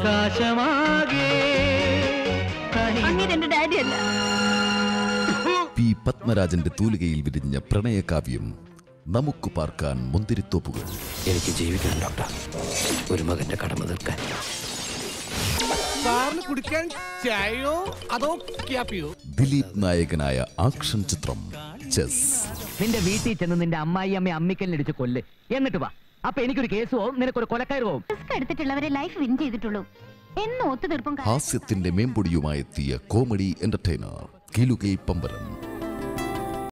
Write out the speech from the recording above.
ആകാശമാകെ അങ്ങനെ എന്റെ ഡാഡി അല്ല പി പത്മരാജന്റെ തൂലികയിൽ വിരിഞ്ഞ പ്രണയകാവ്യം നമുക്ക് പാർക്കാൻ മുന്തിരിത്തോപ്പുകൾ എനിക്ക് ജീവിക്കണം ഡോക്ടർ ഒരു മകന്റെ കടമ തീർക്കാൻ സാറിന് കുടിക്കാൻ ചായയോ അതോ ക്യാപ്പിയോ ദിലീപ് നായകനായ ആക്ഷൻ ചിത്രം ചെസ് നിന്റെ വീട്ടിൽ ചെന്ന് നിന്റെ അമ്മായി അമ്മ അമ്മിക്കലിനിടിച്ച് കൊല്ല് എന്നിട്ട് വാ അപ്പൊ എനിക്കൊരു കേസ് പോവും നിനക്കൊരു കൊലക്കയറ് പോവും റിസ്ക് എടുത്തിട്ടുള്ളവരെ ലൈഫ് വിൻ ചെയ്തിട്ടുള്ളൂ എന്നും ഒത്തുതീർപ്പും ഹാസ്യത്തിന്റെ മേമ്പൊടിയുമായെത്തിയ കോമഡി എന്റർടൈനർ കിലുകൈ പമ്പരം